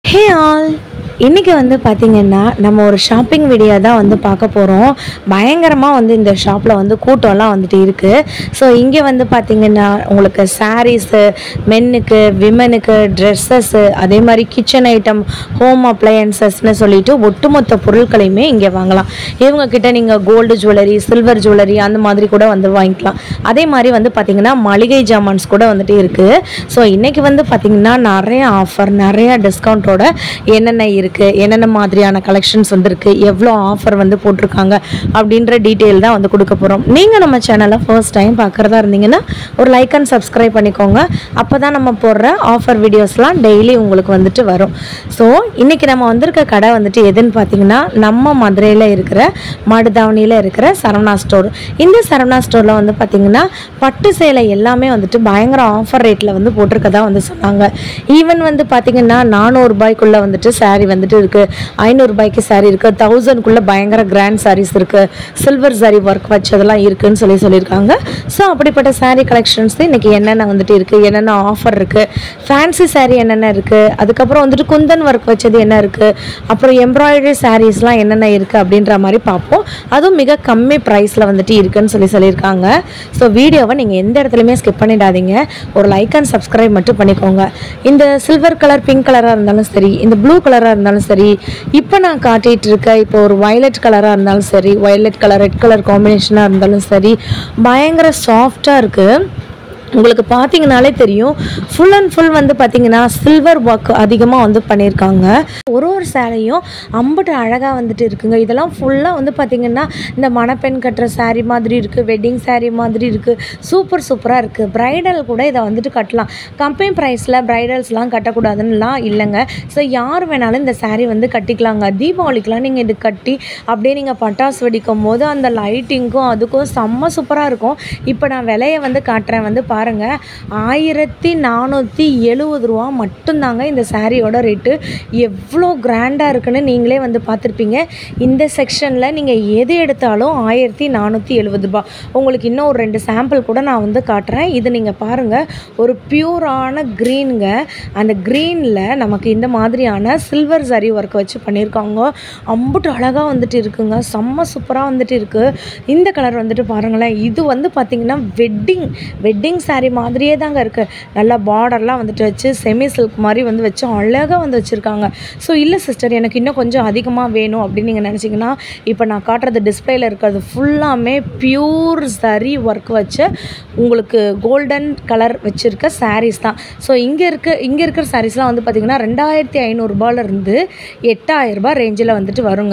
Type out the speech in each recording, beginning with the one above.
hey all இன்றைக்கி வந்து பார்த்திங்கன்னா நம்ம ஒரு ஷாப்பிங் வீடியோ தான் வந்து பார்க்க போகிறோம் பயங்கரமாக வந்து இந்த ஷாப்பில் வந்து கூட்டம்லாம் வந்துட்டு இருக்குது ஸோ இங்கே வந்து பார்த்திங்கன்னா உங்களுக்கு சாரீஸு மென்னுக்கு விமனுக்கு ட்ரெஸ்ஸஸ்ஸு அதே மாதிரி கிச்சன் ஐட்டம் ஹோம் அப்ளையன்சஸ்னு சொல்லிட்டு ஒட்டுமொத்த பொருட்களையுமே இங்கே வாங்கலாம் இவங்க கிட்ட நீங்கள் கோல்டு ஜுவல்லரி சில்வர் ஜுவல்லரி அந்த மாதிரி கூட வந்து வாங்கிக்கலாம் அதே மாதிரி வந்து பார்த்திங்கன்னா மளிகை ஜாமான்ஸ் கூட வந்துட்டு இருக்குது ஸோ இன்றைக்கி வந்து பார்த்திங்கன்னா நிறைய ஆஃபர் நிறைய டிஸ்கவுண்ட்டோட என்னென்ன இருக்குது என்னென்ன மாதிரியான கலெக்ஷன்ஸ் வந்திருக்கு எவ்வளோ ஆஃபர் வந்து போட்டிருக்காங்க அப்படின்ற டீட்டெயில் தான் வந்து கொடுக்க போகிறோம் நீங்கள் நம்ம சேனலை ஃபர்ஸ்ட் டைம் பார்க்குறதா இருந்தீங்கன்னா ஒரு லைக் அண்ட் சப்ஸ்கிரைப் பண்ணிக்கோங்க அப்போ தான் நம்ம போடுற ஆஃபர் வீடியோஸ்லாம் டெய்லி உங்களுக்கு வந்துட்டு வரும் ஸோ இன்றைக்கி நம்ம வந்திருக்க கடை வந்துட்டு எதுன்னு பார்த்தீங்கன்னா நம்ம மதுரையில் இருக்கிற மாடுதாவணியில் இருக்கிற சரவணா ஸ்டோர் இந்த சரவணா ஸ்டோரில் வந்து பார்த்திங்கன்னா பட்டு சேலை எல்லாமே வந்துட்டு பயங்கர ஆஃபர் ரேட்டில் வந்து போட்டிருக்கதா வந்து சொன்னாங்க ஈவன் வந்து பார்த்திங்கன்னா நானூறுபாய்க்குள்ளே வந்துட்டு saree வந்துட்டு இருக்குது ஐநூறுரூபாய்க்கு saree இருக்குது தௌசண்ட்குள்ளே பயங்கர கிராண்ட் sarees இருக்குது சில்வர் saree ஒர்க் வச்சதெல்லாம் இருக்குன்னு சொல்லி சொல்லியிருக்காங்க ஸோ அப்படிப்பட்ட saree கலெக்ஷன்ஸ் இன்றைக்கி என்னென்ன வந்துட்டு இருக்குது என்னென்ன ஆஃபர் இருக்குது ஃபேன்சி saree என்னென்ன இருக்குது அதுக்கப்புறம் வந்துட்டு குந்தன் ஒர்க் வச்சது என்ன இருக்குது அப்புறம் எம்ப்ராய்டரி சாரீஸ்லாம் என்னென்ன இருக்குது அப்படின்ற மாதிரி பார்ப்போம் அதுவும் மிக கம்மி ப்ரைஸில் வந்துட்டு இருக்குன்னு சொல்லி சொல்லியிருக்காங்க ஸோ வீடியோவை நீங்கள் எந்த இடத்துலையுமே ஸ்கிப் பண்ணிடாதீங்க ஒரு லைக் அண்ட் சப்ஸ்கிரைப் மட்டும் பண்ணிக்கோங்க இந்த சில்வர் கலர் பிங்க் கலராக இருந்தாலும் சரி இந்த ப்ளூ கலராக இருந்தாலும் சரி இப்போ நான் காட்டிகிட்டு இருக்க இப்போ ஒரு வயலட் கலராக இருந்தாலும் சரி வயலட் கலர் ரெட் கலர் காம்பினேஷனாக இருந்தாலும் சரி பயங்கர சாஃப்டாக இருக்குது உங்களுக்கு பார்த்தீங்கனாலே தெரியும் ஃபுல் அண்ட் ஃபுல் வந்து பார்த்தீங்கன்னா சில்வர் ஒர்க் அதிகமாக வந்து பண்ணியிருக்காங்க ஒரு ஒரு சேலையும் அம்புட்டு அழகாக வந்துட்டு இருக்குங்க இதெல்லாம் ஃபுல்லாக வந்து பார்த்தீங்கன்னா இந்த மணப்பெண் கட்டுற saree மாதிரி இருக்குது வெட்டிங் saree மாதிரி இருக்குது சூப்பர் சூப்பராக இருக்குது ப்ரைடல் கூட இதை வந்துட்டு கட்டலாம் கம்பெனி ப்ரைஸில் ப்ரைடல்ஸ்லாம் கட்டக்கூடாதுன்னுலாம் இல்லைங்க ஸோ யார் வேணாலும் இந்த saree வந்து கட்டிக்கலாங்க தீபாவளிக்கெலாம் நீங்கள் இது கட்டி அப்படியே நீங்கள் பட்டாசு வெடிக்கும் போது அந்த லைட்டிங்க்கும் அதுக்கும் செம்ம சூப்பராக இருக்கும் இப்போ நான் விலையை வந்து காட்டுறேன் வந்து பாருங்கள் ஆயிரத்தி நானூற்றி எழுபது ரூபா மட்டும்தாங்க இந்த சாரியோட ரேட்டு எவ்வளோ கிராண்டாக இருக்குன்னு நீங்களே வந்து பார்த்துருப்பீங்க இந்த செக்ஷனில் நீங்கள் எது எடுத்தாலும் ஆயிரத்தி நானூற்றி எழுபது ரூபா உங்களுக்கு இன்னும் ஒரு ரெண்டு சாம்பிள் கூட நான் வந்து காட்டுறேன் இது நீங்கள் பாருங்கள் ஒரு பியூரான க்ரீனுங்க அந்த க்ரீனில் நமக்கு இந்த மாதிரியான சில்வர் சரி ஒர்க் வச்சு பண்ணியிருக்காங்க அம்புட்டு அழகாக வந்துட்டு இருக்குங்க செம்ம சூப்பராக வந்துட்டு இருக்குது இந்த கலர் வந்துட்டு பாருங்களேன் இது வந்து பார்த்திங்கன்னா வெட்டிங் வெட்டிங் saree மாதிரியே தாங்க இருக்குது நல்லா பார்டர்லாம் வந்துட்டு வச்சு செமி சில்க் மாதிரி வந்து வச்சு அழகாக வந்து வச்சுருக்காங்க ஸோ இல்லை சிஸ்டர் எனக்கு இன்னும் கொஞ்சம் அதிகமாக வேணும் அப்படின்னு நீங்கள் நினச்சிங்கன்னா இப்போ நான் காட்டுறது டிஸ்பிளேல இருக்கிறது ஃபுல்லாமே பியூர் சரி ஒர்க் வச்ச உங்களுக்கு கோல்டன் கலர் வச்சுருக்க சாரீஸ் தான் ஸோ இங்கே இருக்க இங்கே இருக்கிற சாரீஸ்லாம் வந்து பார்த்திங்கன்னா ரெண்டாயிரத்தி ஐநூறுரூபாலேருந்து எட்டாயிரரூபா ரேஞ்சில் வந்துட்டு வருங்க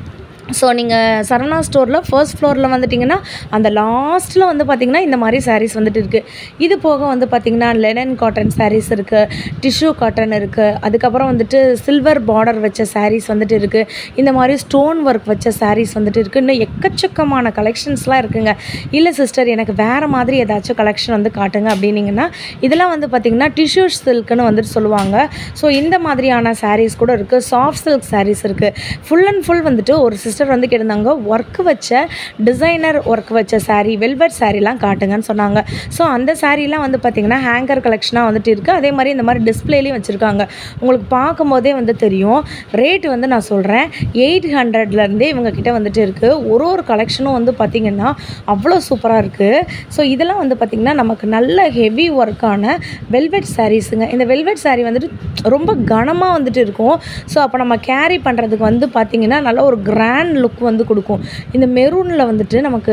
ஸோ நீங்கள் சரணா ஸ்டோரில் ஃபர்ஸ்ட் ஃப்ளோரில் வந்துட்டிங்கன்னா அந்த லாஸ்ட்டில் வந்து பார்த்திங்கன்னா இந்த மாதிரி sarees வந்துட்டு இருக்குது இது போக வந்து பார்த்திங்கன்னா லெனன் காட்டன் sarees இருக்குது டிஷ்யூ காட்டன் இருக்குது அதுக்கப்புறம் வந்துட்டு சில்வர் பார்டர் வச்ச sarees வந்துட்டு இருக்குது இந்த மாதிரி ஸ்டோன் ஒர்க் வச்ச sarees வந்துட்டு இருக்குது இன்னும் எக்கச்சக்கமான கலெக்ஷன்ஸ்லாம் இருக்குங்க இல்லை சிஸ்டர் எனக்கு வேறு மாதிரி ஏதாச்சும் கலெக்ஷன் வந்து காட்டுங்க அப்படின்னீங்கன்னா இதெல்லாம் வந்து பார்த்திங்கன்னா டிஷ்யூ சில்க்குன்னு வந்துட்டு சொல்லுவாங்க ஸோ இந்த மாதிரியான sarees கூட இருக்குது சாஃப்ட் சில்க் sarees இருக்குது ஃபுல் அண்ட் ஃபுல் வந்துட்டு ஒரு சிஸ்டர் வந்து கேட்டிருந்தாங்க ஒர்க் வச்ச டிசைனர் ஒர்க் வச்ச saree வெல்வெட் சாரீலாம் காட்டுங்கன்னு சொன்னாங்க ஸோ அந்த சாரீலாம் வந்து பார்த்திங்கன்னா ஹேங்கர் கலெக்ஷனாக வந்துட்டு இருக்குது அதே மாதிரி இந்த மாதிரி டிஸ்பிளேலையும் வச்சுருக்காங்க உங்களுக்கு பார்க்கும்போதே வந்து தெரியும் ரேட் வந்து நான் சொல்கிறேன் எயிட் ஹண்ட்ரட்லேருந்தே இவங்க கிட்ட வந்துட்டு இருக்குது ஒரு ஒரு கலெக்ஷனும் வந்து பார்த்திங்கன்னா அவ்வளோ சூப்பராக இருக்குது ஸோ இதெல்லாம் வந்து பார்த்திங்கன்னா நமக்கு நல்ல ஹெவி ஒர்க்கான வெல்வெட் சாரீஸுங்க இந்த வெல்வெட் saree வந்துட்டு ரொம்ப கனமாக வந்துட்டு இருக்கும் ஸோ அப்போ நம்ம கேரி பண்ணுறதுக்கு வந்து பார்த்திங்கன்னா நல்ல ஒரு கிராண்ட் லுக் வந்து கொடுக்கும் இந்த மெரூனில் வந்துட்டு நமக்கு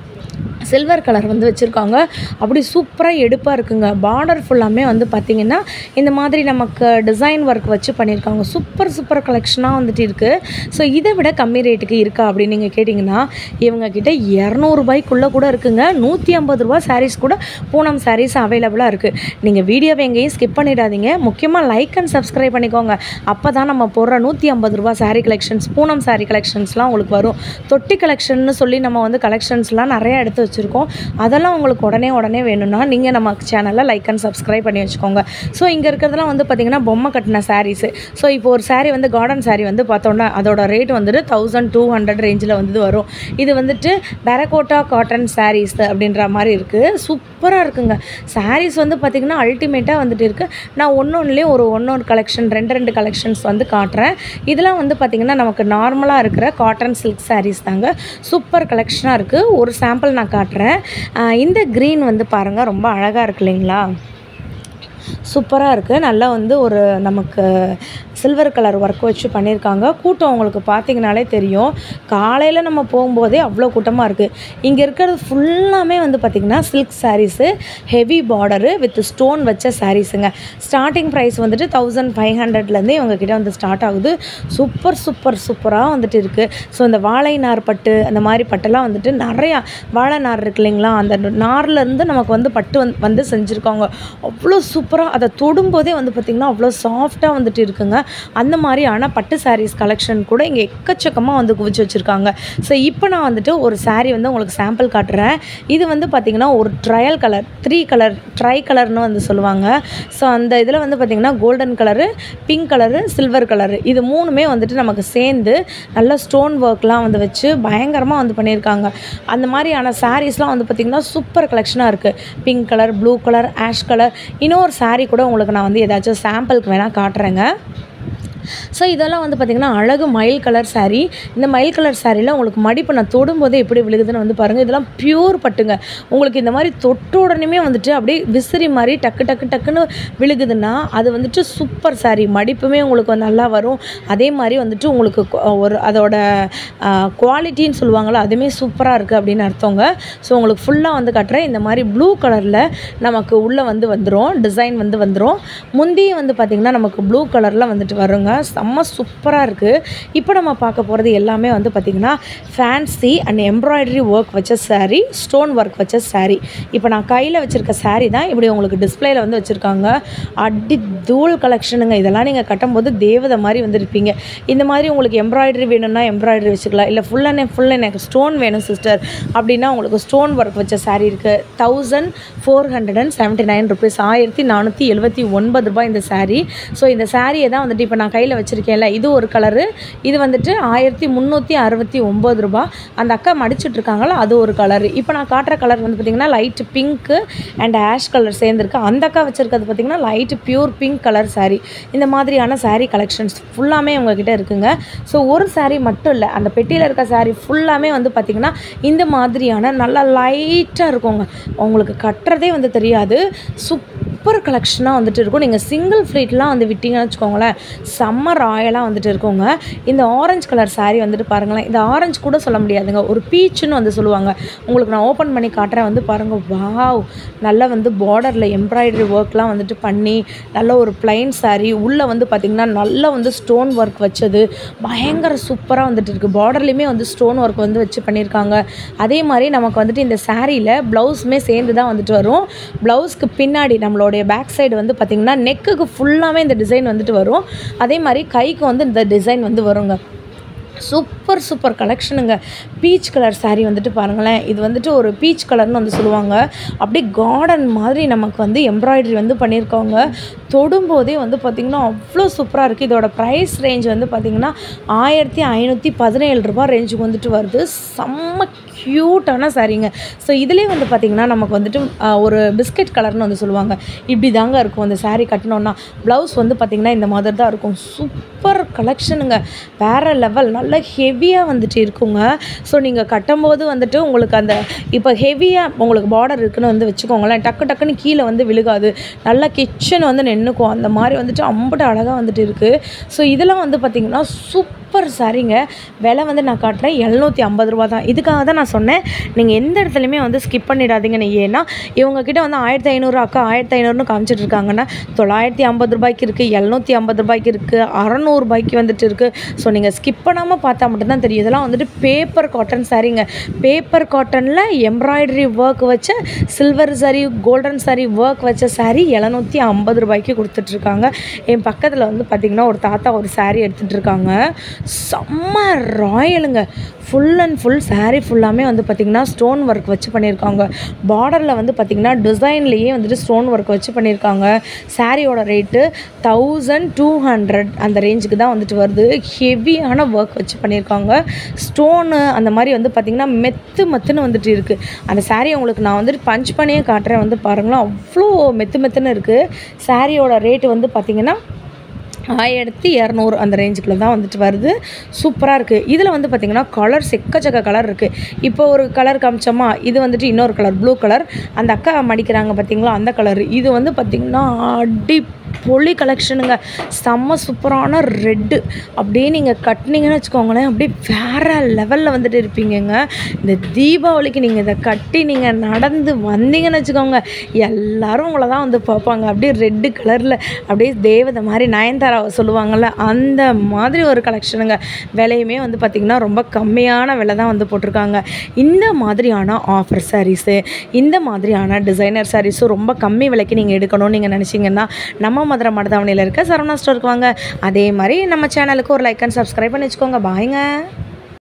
சில்வர் கலர் வந்து வச்சுருக்காங்க அப்படி சூப்பராக எடுப்பாக இருக்குங்க பார்டர் ஃபுல்லாமே வந்து பார்த்திங்கன்னா இந்த மாதிரி நமக்கு டிசைன் ஒர்க் வச்சு பண்ணியிருக்காங்க சூப்பர் சூப்பர் கலெக்ஷனாக வந்துட்டு இருக்குது ஸோ இதை விட கம்மி ரேட்டுக்கு இருக்கா அப்படின்னு நீங்கள் கேட்டிங்கன்னா இவங்க கிட்ட இரநூறுபாய்க்குள்ளே கூட இருக்குங்க நூற்றி ஐம்பது ரூபா சாரீஸ் கூட பூனம் சாரீஸ் அவைலபிளாக இருக்குது நீங்கள் வீடியோவை எங்கேயும் ஸ்கிப் பண்ணிடாதீங்க முக்கியமாக லைக் அண்ட் சப்ஸ்கிரைப் பண்ணிக்கோங்க அப்போ தான் நம்ம போடுற நூற்றி ஐம்பது ரூபா சாரீ கலெக்ஷன்ஸ் பூனம் சாரீ கலெக்ஷன்ஸ்லாம் உங்களுக்கு வரும் தொட்டி கலெக்ஷன்னு சொல்லி நம்ம வந்து கலெக்ஷன்ஸ்லாம் நிறைய எடுத்து வச்சுருக்கோம் வச்சுருக்கோம் அதெல்லாம் உங்களுக்கு உடனே உடனே வேணும்னா நீங்கள் நம்ம சேனலில் லைக் அண்ட் சப்ஸ்கிரைப் பண்ணி வச்சுக்கோங்க ஸோ இங்கே இருக்கிறதெல்லாம் வந்து பார்த்திங்கன்னா பொம்மை கட்டின சாரீஸு ஸோ இப்போ ஒரு saree வந்து கார்டன் saree வந்து பார்த்தோன்னா அதோட ரேட் வந்துட்டு தௌசண்ட் டூ ஹண்ட்ரட் ரேஞ்சில் வந்து வரும் இது வந்துட்டு பெரகோட்டா காட்டன் sarees அப்படின்ற மாதிரி இருக்குது சூப்பராக இருக்குங்க sarees வந்து பார்த்திங்கன்னா அல்டிமேட்டாக வந்துட்டு இருக்குது நான் ஒன்று ஒன்றுலேயும் ஒரு ஒன்று ஒரு கலெக்ஷன் ரெண்டு ரெண்டு கலெக்ஷன்ஸ் வந்து காட்டுறேன் இதெல்லாம் வந்து பார்த்திங்கன்னா நமக்கு நார்மலாக இருக்கிற காட்டன் சில்க் sarees தாங்க சூப்பர் கலெக்ஷனாக இருக்குது ஒரு சாம்பிள் நான் காட்டுறேன் ஆஹ் இந்த க்ரீன் வந்து பாருங்கள் ரொம்ப அழகாக இருக்கு இல்லைங்களா சூப்பராக இருக்குது நல்லா வந்து ஒரு நமக்கு சில்வர் கலர் ஒர்க் வச்சு பண்ணியிருக்காங்க கூட்டம் உங்களுக்கு பார்த்தீங்கனாலே தெரியும் காலையில் நம்ம போகும்போதே அவ்வளோ கூட்டமாக இருக்குது இங்கே இருக்கிறது ஃபுல்லாமே வந்து பார்த்திங்கன்னா silk sarees heavy border with stone வச்ச சாரீஸுங்க ஸ்டார்டிங் ப்ரைஸ் வந்துட்டு தௌசண்ட் ஃபைவ் ஹண்ட்ரட்லேருந்தே இவங்கக்கிட்ட வந்து ஸ்டார்ட் ஆகுது சூப்பர் சூப்பர் சூப்பராக வந்துட்டு இருக்குது ஸோ இந்த வாழை நார் பட்டு அந்த மாதிரி பட்டெல்லாம் வந்துட்டு நிறையா வாழை நார் இருக்கு இல்லைங்களா அந்த நார்லேருந்து நமக்கு வந்து பட்டு வந்து வந்து செஞ்சுருக்காங்க அவ்வளோ சூப்பராக அதை தொடும்போதே வந்து பார்த்திங்கன்னா அவ்வளோ சாஃப்டாக வந்துட்டு இருக்குங்க அந்த மாதிரியான பட்டு சாரீஸ் கலெக்ஷன் கூட இங்கே எக்கச்சக்கமாக வந்து குவிச்சு வச்சுருக்காங்க ஸோ இப்போ நான் வந்துட்டு ஒரு saree வந்து உங்களுக்கு சாம்பிள் காட்டுறேன் இது வந்து பார்த்திங்கன்னா ஒரு trial colour three colour tri கலர்னு வந்து சொல்லுவாங்க ஸோ அந்த இதில் வந்து பார்த்திங்கன்னா golden colour pink colour silver colour இது மூணுமே வந்துட்டு நமக்கு சேர்ந்து நல்ல ஸ்டோன் ஒர்க்லாம் வந்து வச்சு பயங்கரமாக வந்து பண்ணியிருக்காங்க அந்த மாதிரியான சாரீஸ்லாம் வந்து பார்த்திங்கன்னா சூப்பர் கலெக்ஷனாக இருக்குது pink colour blue colour ash colour இன்னொரு saree கூட உங்களுக்கு நான் வந்து ஏதாச்சும் சாம்பிளுக்கு வேணால் காட்டுறேங்க ஸோ இதெல்லாம் வந்து பார்த்திங்கன்னா அழகு மயில் கலர் saree இந்த மயில் கலர் சாரியில் உங்களுக்கு மடிப்பு நான் தொடும்போதே எப்படி விழுகுதுன்னு வந்து பாருங்கள் இதெல்லாம் பியூர் பட்டுங்க உங்களுக்கு இந்த மாதிரி தொட்ட உடனே வந்துட்டு அப்படியே விசிறி மாதிரி டக்கு டக்கு டக்குன்னு விழுகுதுன்னா அது வந்துட்டு சூப்பர் saree மடிப்புமே உங்களுக்கு நல்லா வரும் அதே மாதிரி வந்துட்டு உங்களுக்கு கொ- ஒரு அதோட குவாலிட்டின்னு சொல்லுவாங்கள்ல அதுவுமே சூப்பராக இருக்குது அப்படின்னு அர்த்தங்க ஸோ உங்களுக்கு ஃபுல்லாக வந்து காட்டுறேன் இந்த மாதிரி ப்ளூ கலரில் நமக்கு உள்ளே வந்து வந்துடும் டிசைன் வந்து வந்துடும் முந்தியும் வந்து பார்த்திங்கன்னா நமக்கு ப்ளூ கலரில் வந்துட்டு வருங்க செம்ம சூப்பராக இருக்குது இப்போ நம்ம பார்க்க போகிறது எல்லாமே வந்து பார்த்திங்கன்னா ஃபேன்சி அண்ட் எம்ப்ராய்டரி ஒர்க் வச்ச saree ஸ்டோன் ஒர்க் வச்ச saree இப்போ நான் கையில் வச்சுருக்க saree தான் இப்படி உங்களுக்கு டிஸ்ப்ளேல வந்து வச்சுருக்காங்க அடி தூள் கலெக்ஷனுங்க இதெல்லாம் நீங்கள் கட்டும்போது தேவதை மாதிரி வந்து இருப்பீங்க இந்த மாதிரி உங்களுக்கு எம்ப்ராய்டரி வேணும்னா எம்ப்ராய்டரி வச்சுக்கலாம் இல்லை ஃபுல் அண்ட் ஃபுல் எனக்கு ஸ்டோன் வேணும் சிஸ்டர் அப்படின்னா உங்களுக்கு ஸ்டோன் ஒர்க் வச்ச saree இருக்குது thousand four hundred and seventy nine rupees ஆயிரத்தி நானூற்றி எழுபத்தி ஒன்பது ரூபாய் இந்த saree ஸோ இந்த சாரியை தான் வந்துட்டு இப்போ நான் கையில் வச்சுருக்கேன்ல இது ஒரு கலரு இது வந்துட்டு ஆயிரத்தி முந்நூற்றி அறுபத்தி ஒம்பது ரூபா அந்த அக்கா மடிச்சிட்டு இருக்காங்களா அது ஒரு கலர் இப்போ நான் காட்டுற கலர் வந்து பார்த்திங்கன்னா light pink and ash colour சேர்ந்துருக்கு அந்த அக்கா வச்சுருக்கிறது பார்த்திங்கன்னா light pure pink colour saree இந்த மாதிரியான saree கலெக்ஷன்ஸ் ஃபுல்லாமே உங்ககிட்ட இருக்குங்க ஸோ ஒரு saree மட்டும் இல்லை அந்த பெட்டியில் இருக்க saree ஃபுல்லாமே வந்து பார்த்திங்கன்னா இந்த மாதிரியான நல்லா லைட்டாக இருக்குங்க உங்களுக்கு கட்டுறதே வந்து தெரியாது சூப்பர் கலெக்ஷனாக வந்துட்டு இருக்கும் நீங்கள் சிங்கிள் ஃப்ளீட்லாம் வந்து விட்டிங்கன்னு வச்சுக்கோங்களேன் செம்ம ராயலாக வந்துட்டு இருக்குங்க இந்த ஆரஞ்சு கலர் saree வந்துட்டு பாருங்களேன் இந்த ஆரஞ்சு கூட சொல்ல முடியாதுங்க ஒரு பீச்சுன்னு வந்து சொல்லுவாங்க உங்களுக்கு நான் ஓப்பன் பண்ணி காட்டுறேன் வந்து பாருங்கள் வாவ் நல்லா வந்து பார்டரில் எம்ப்ராய்டரி ஒர்க்லாம் வந்துட்டு பண்ணி நல்ல ஒரு பிளைன் saree உள்ளே வந்து பார்த்திங்கன்னா நல்லா வந்து ஸ்டோன் ஒர்க் வச்சது பயங்கர சூப்பராக வந்துட்டு இருக்குது பார்டர்லேயுமே வந்து ஸ்டோன் ஒர்க் வந்து வச்சு பண்ணியிருக்காங்க அதே மாதிரி நமக்கு வந்துட்டு இந்த சாரியில் ப்ளவுஸுமே சேர்ந்து தான் வந்துட்டு வரும் ப்ளவுஸ்க்கு பின்னாடி நம்மளுடைய பேக் சைடு வந்து பார்த்திங்கன்னா நெக்குக்கு ஃபுல்லாகவே இந்த டிசைன் வந்துட்டு வரும் அதே மாதிரி கைக்கு வந்து இந்த டிசைன் வந்து வருங்க சூப்பர் சூப்பர் கலெக்ஷனுங்க பீச் கலர் saree வந்துட்டு பாருங்களேன் இது வந்துட்டு ஒரு பீச் கலர்னு வந்து சொல்லுவாங்க அப்படியே கார்டன் மாதிரி நமக்கு வந்து எம்ப்ராய்டரி வந்து பண்ணியிருக்காங்க தொடும்போதே வந்து பார்த்திங்கன்னா அவ்வளோ சூப்பராக இருக்குது இதோட ப்ரைஸ் ரேஞ்ச் வந்து பார்த்திங்கன்னா ஆயிரத்தி ஐநூற்றி பதினேழு ரூபாய் ரேஞ்சுக்கு வந்துட்டு வருது செம்ம க்யூட்டான சாரீங்க ஸோ இதுலேயே வந்து பார்த்திங்கன்னா நமக்கு வந்துட்டு ஆஹ், ஒரு பிஸ்கட் கலர்னு வந்து சொல்லுவாங்க இப்படி தாங்க இருக்கும் அந்த saree கட்டினோன்னா ப்ளவுஸ் வந்து பார்த்திங்கன்னா இந்த மாதிரி தான் இருக்கும் சூப்பர் கலெக்ஷனுங்க வேறு லெவல் நல்ல ஹெவியாக வந்துட்டு இருக்குங்க ஸோ நீங்கள் கட்டும்போது வந்துட்டு உங்களுக்கு அந்த இப்போ ஹெவியாக உங்களுக்கு பார்டர் இருக்குன்னு வந்து வச்சுக்கோங்களேன் டக்கு டக்குன்னு கீழே வந்து விழுகாது நல்லா கிச்சன் வந்து நின்றுக்கும் அந்த மாதிரி வந்துட்டு அம்புட்டு அழகாக வந்துட்டு இருக்குது ஸோ இதெல்லாம் வந்து பார்த்திங்கன்னா சூப்பர் சாரீங்க விலை வந்து நான் காட்டுறேன் எழுநூற்றி ஐம்பது ரூபா தான் இதுக்காக தான் நான் சொன்னேன் நீங்கள் எந்த இடத்துலையுமே வந்து ஸ்கிப் பண்ணிடாதீங்கன்னு ஏன்னா இவங்க கிட்ட வந்து ஆயிரத்தி ஐநூறு அக்கா ஆயிரத்தி ஐநூறுனு காமிச்சிட்டு இருக்காங்கன்னா தொள்ளாயிரத்தி ஐம்பது ரூபாய்க்கு இருக்குது எழுநூற்றி ஐம்பது ரூபாய்க்கு இருக்குது அறநூறுபாய்க்கு வந்துட்டு இருக்குது ஸோ நீங்கள் ஸ்கிப் பண்ணாமல் பார்த்தா மட்டும்தான் தெரியும் இதெல்லாம் வந்துட்டு பேப்பர் காட்டன் சாரீங்க பேப்பர் காட்டனில் எம்ப்ராய்டரி ஒர்க் வச்ச silver sari golden sari work வச்ச சாரீ எழுநூற்றி ஐம்பது ரூபாய்க்கு கொடுத்துட்ருக்காங்க என் பக்கத்தில் வந்து பார்த்திங்கன்னா ஒரு தாத்தா ஒரு saree எடுத்துகிட்டு இருக்காங்க செம்ம ராயலுங்க ஃபுல் அண்ட் ஃபுல் saree ஃபுல்லாமே வந்து பார்த்திங்கன்னா ஸ்டோன் ஒர்க் வச்சு பண்ணியிருக்காங்க பார்டரில் வந்து பார்த்திங்கன்னா டிசைன்லேயே வந்துட்டு ஸ்டோன் ஒர்க் வச்சு பண்ணியிருக்காங்க சாரியோட ரேட்டு தௌசண்ட் டூ ஹண்ட்ரட் அந்த ரேஞ்சுக்கு தான் வந்துட்டு வருது ஹெவியான ஒர்க் வச்சு பண்ணியிருக்காங்க ஸ்டோனு அந்த மாதிரி வந்து பார்த்திங்கன்னா மெத்து மெத்துன்னு வந்துட்டு இருக்குது அந்த saree உங்களுக்கு நான் வந்துட்டு பஞ்ச் பண்ணியே காட்டுறேன் வந்து பாருங்களேன் அவ்வளோ மெத்து மெத்துன்னு இருக்குது சாரியோட ரேட்டு வந்து பார்த்திங்கன்னா ஆயிரத்தி இரநூறு அந்த ரேஞ்சுக்குள்ள தான் வந்துட்டு வருது சூப்பராக இருக்குது இதில் வந்து பார்த்திங்கன்னா கலர்ஸ் எக்கச்சக்க கலர் இருக்குது இப்போ ஒரு கலர் காமிச்சோமா இது வந்துட்டு இன்னொரு கலர் ப்ளூ கலர் அந்த அக்கா மடிக்கிறாங்க பார்த்தீங்களா அந்த கலர் இது வந்து பார்த்திங்கன்னா அடி பொலி கலெக்ஷனுங்க செம்ம சூப்பரான ரெட்டு அப்படியே நீங்கள் கட்டினீங்கன்னு வச்சுக்கோங்களேன் அப்படியே வேறு லெவலில் வந்துட்டு இருப்பீங்கங்க இந்த தீபாவளிக்கு நீங்கள் இதை கட்டி நீங்கள் நடந்து வந்தீங்கன்னு வச்சுக்கோங்க எல்லாரும் உங்களை தான் வந்து பார்ப்பாங்க அப்படியே ரெட்டு கலரில் அப்படியே தேவதை மாதிரி நயன்தாராவை சொல்லுவாங்கள்ல அந்த மாதிரி ஒரு கலெக்ஷனுங்க விலையுமே வந்து பார்த்திங்கன்னா ரொம்ப கம்மியான விலை தான் வந்து போட்டிருக்காங்க இந்த மாதிரியான ஆஃபர் சாரீஸு இந்த மாதிரியான டிசைனர் சாரீஸும் ரொம்ப கம்மி விலைக்கு நீங்கள் எடுக்கணும்னு நீங்கள் நினச்சிங்கன்னா நம்ம மதுரை மடதாவணியில் இருக்க சரவணா ஸ்டோருக்கு வாங்க அதே மாதிரி நம்ம சேனலுக்கு ஒரு லைக் அண்ட் சப்ஸ்கிரைப் பண்ணி வச்சுக்கோங்க பாய்ங்க